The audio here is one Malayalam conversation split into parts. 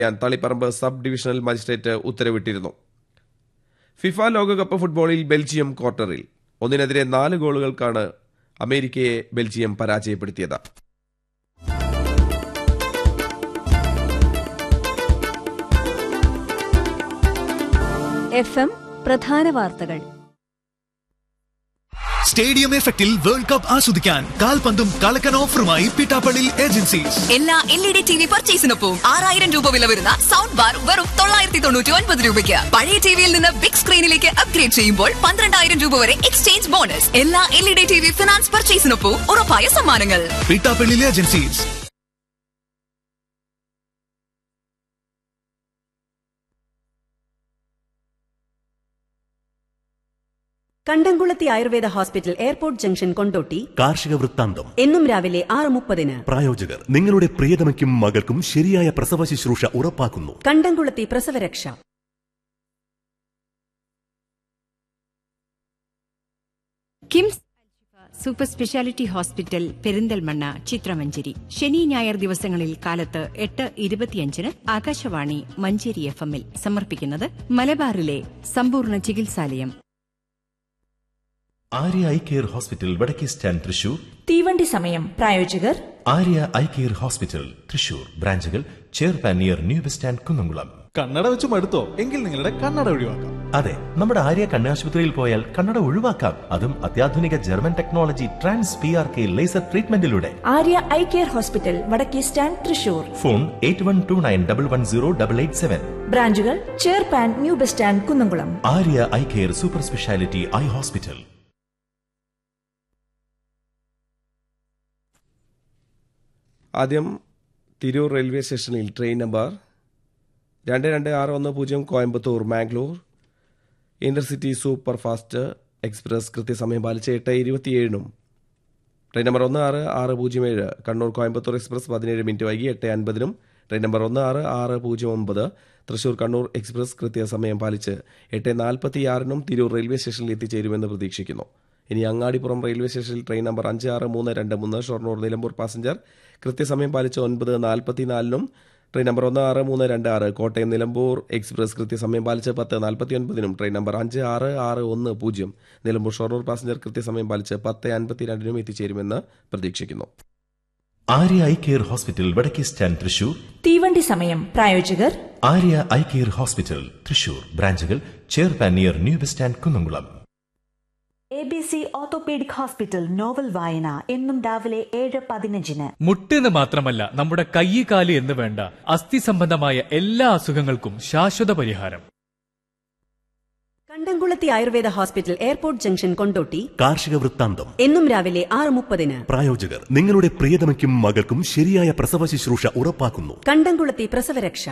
ചെയ്യാൻ തളിപ്പറമ്പ് സബ് ഡിവിഷണൽ മജിസ്ട്രേറ്റ് ഉത്തരവിട്ടിരുന്നു ഫിഫ ലോകകപ്പ് ഫുട്ബോളിൽ ബെൽജിയം ക്വാർട്ടറിൽ ഒന്നിനെതിരെ നാല് ഗോളുകൾക്കാണ് അമേരിക്കയെ ബെൽജിയം പരാജയപ്പെടുത്തിയത് എഫ് എം പ്രധാന വാർത്തകൾ സ്റ്റേഡിയം എഫക്റ്റിൽ വേൾഡ് കപ്പ് ആസ്വദിക്കാൻ കാൽപന്തും കളക്കൻ ഓഫറുമായി പിട്ടാപ്പള്ളി ഏജൻസീസ് എല്ലാ L E D T V പർച്ചേസിനൊപ്പം ആറായിരം രൂപ വില വരുന്ന സൗണ്ട് ബാർ വെറും തൊള്ളായിരത്തി തൊണ്ണൂറ്റി ഒൻപത് രൂപയ്ക്ക് പഴയ ടിവിയിൽ നിന്ന് ബിഗ് സ്ക്രീനിലേക്ക് അപ്ഗ്രേഡ് ചെയ്യുമ്പോൾ പന്ത്രണ്ടായിരം രൂപ വരെ എക്സ്ചേഞ്ച് ബോണസ് എല്ലാ L E D T V finance പർച്ചേസിനൊപ്പം ഉറപ്പായ സമ്മാനങ്ങൾ Pittappally agencies Kandamkulathi Ayurveda hospital airport junction Kondotty കാർഷിക വൃത്താന്തം എന്നും രാവിലെ ആറ് മുപ്പതിന് പ്രായോജകർ നിങ്ങളുടെ പ്രിയതമയ്ക്കും മകൾക്കും ശരിയായ പ്രസവ ശുശ്രൂഷ ഉറപ്പാക്കുന്നു കണ്ടംകുളത്തി പ്രസവരക്ഷ KIMS super speciality hospital Perinthalmanna Chithramancheri ശനി ഞായർ ദിവസങ്ങളിൽ കാലത്ത് എട്ട് ഇരുപത്തിയഞ്ചിന് ആകാശവാണി മഞ്ചേരി എഫ് എമ്മിൽ സമർപ്പിക്കുന്നത് മലബാറിലെ സമ്പൂർണ്ണ ചികിത്സാലയം ആര്യ ഐ കെയർ ഹോസ്പിറ്റൽ വടക്കേ സ്റ്റാൻഡ് തൃശൂർ തീവണ്ടി സമയം പ്രായോജകർ Arya eye care hospital Thrissur ബ്രാഞ്ചുകൾ ചെയർപാൻ near new bus stand Kunnamkulam കണ്ണട വെച്ച് മടുത്തോ എങ്കിൽ നിങ്ങളുടെ കണ്ണട ഒഴിവാക്കാം അതെ നമ്മുടെ ആര്യ കണ്ണാശുപത്രിയിൽ പോയാൽ കണ്ണട ഒഴിവാക്കാം അതും അത്യാധുനിക German technology trans P R K laser ട്രീറ്റ്മെന്റിലൂടെ ആര്യ ഐ കെയർ ഹോസ്പിറ്റൽ വടക്കേ stand Thrissur phone eight one two nine double one zero double eight seven ബ്രാഞ്ചുകൾ ചെയർപാൻ new bus stand Kunnamkulam Arya eye care super speciality eye hospital ആദ്യം തിരൂർ റെയിൽവേ സ്റ്റേഷനിൽ ട്രെയിൻ നമ്പർ രണ്ട് രണ്ട് ആറ് ഒന്ന് പൂജ്യം Coimbatore Mangalore intercity super fast express കൃത്യസമയം പാലിച്ച് എട്ട് ഇരുപത്തിയേഴിനും ട്രെയിൻ നമ്പർ ഒന്ന് ആറ് ആറ് പൂജ്യം ഏഴ് കണ്ണൂർ കോയമ്പത്തൂർ എക്സ്പ്രസ് പതിനേഴ് മിനിറ്റ് വൈകി എട്ട് അൻപതിനും ട്രെയിൻ നമ്പർ ഒന്ന് ആറ് ആറ് പൂജ്യം ഒമ്പത് തൃശൂർ കണ്ണൂർ എക്സ്പ്രസ് കൃത്യസമയം പാലിച്ച് എട്ട് നാൽപ്പത്തിയാറിനും തിരൂർ റെയിൽവേ സ്റ്റേഷനിൽ എത്തിച്ചേരുമെന്ന് പ്രതീക്ഷിക്കുന്നു ഇനി അങ്ങാടിപ്പുറം റെയിൽവേ സ്റ്റേഷനിൽ ട്രെയിൻ നമ്പർ അഞ്ച് ആറ് മൂന്ന് രണ്ട് മൂന്ന് ഷൊർണൂർ നിലമ്പൂർ പാസഞ്ചർ കൃത്യസമയം പാലിച്ച് ഒൻപത് നാൽപ്പത്തിനാലിനും ട്രെയിൻ നമ്പർ ഒന്ന് ആറ് മൂന്ന് രണ്ട് ആറ് കോട്ടയം നിലമ്പൂർ എക്സ്പ്രസ് കൃത്യസമയം പാലിച്ച് പത്ത് നാൽപ്പത്തി ഒൻപതിനും ട്രെയിൻ നമ്പർ അഞ്ച് ആറ് ആറ് ഒന്ന് പൂജ്യം നിലമ്പൂർ ഷൊർണൂർ പാസഞ്ചർ കൃത്യസമയം പാലിച്ച് പത്ത് അൻപത്തിരണ്ടിനും എത്തിച്ചേരുമെന്ന് പ്രതീക്ഷിക്കുന്നു ആര്യ ഐ കെയർ ഹോസ്പിറ്റൽ വടക്കേ സ്റ്റാൻഡ് തൃശൂർ തീവണ്ടി സമയം പ്രായോജകർ Arya eye care hospital Thrissur ബ്രാഞ്ചുകൾ ചെയർപാൻ near new bus stand Kunnamkulam A B C orthopaedic hospital novel വായന എന്നും രാവിലെ ഏഴ് പതിനഞ്ചിന് മുട്ടെന്ന് മാത്രമല്ല നമ്മുടെ കൈ കാല് എന്ന് വേണ്ട അസ്ഥി സംബന്ധമായ എല്ലാ അസുഖങ്ങൾക്കും ശാശ്വത പരിഹാരം Kandamkulathy Ayurveda hospital airport junction Kondotty കാർഷിക വൃത്താന്തം എന്നും രാവിലെ ആറ് മുപ്പതിന് പ്രായോജകർ നിങ്ങളുടെ പ്രിയതമയ്ക്കും മകൾക്കും ശരിയായ പ്രസവ ശുശ്രൂഷ ഉറപ്പാക്കുന്നു കണ്ടംകുളത്തി പ്രസവരക്ഷ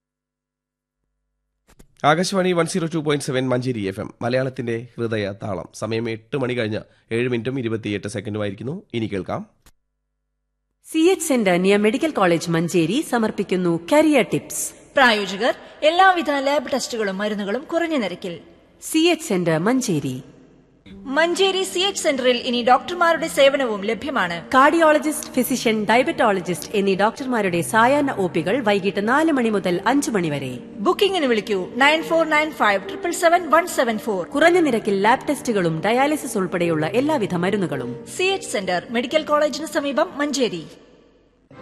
Akashvani one zero two point seven Manjeri F M മലയാളത്തിന്റെ ഹൃദയ താളം സമയം എട്ട് മണി കഴിഞ്ഞ് ഏഴ് മിനിറ്റും ഇരുപത്തിയെട്ട് സെക്കൻഡുമായിരിക്കുന്നു ഇനി കേൾക്കാം C H centre near medical college Manjeri സമർപ്പിക്കുന്നു കരിയർ ടിപ്സ് പ്രായോജകർ എല്ലാവിധ ലാബ് ടെസ്റ്റുകളും മരുന്നുകളും കുറഞ്ഞ നിരക്കിൽ C H centre Manjeri Manjeri C H സെന്ററിൽ ഇനി ഡോക്ടർമാരുടെ സേവനവും ലഭ്യമാണ് കാർഡിയോളജിസ്റ്റ് ഫിസിഷ്യൻ ഡയബറ്റോളജിസ്റ്റ് എന്നീ ഡോക്ടർമാരുടെ സായാഹ്ന ഒപികൾ വൈകിട്ട് നാല് മണി മുതൽ അഞ്ച് മണി വരെ ബുക്കിംഗിന് വിളിക്കൂ nine four nine five triple seven one seven four കുറഞ്ഞ നിരക്കിൽ ലാബ് ടെസ്റ്റുകളും ഡയാലിസിസ് ഉൾപ്പെടെയുള്ള എല്ലാവിധ മരുന്നുകളും സി എച്ച് സെന്റർ മെഡിക്കൽ കോളേജിന് സമീപം മഞ്ചേരി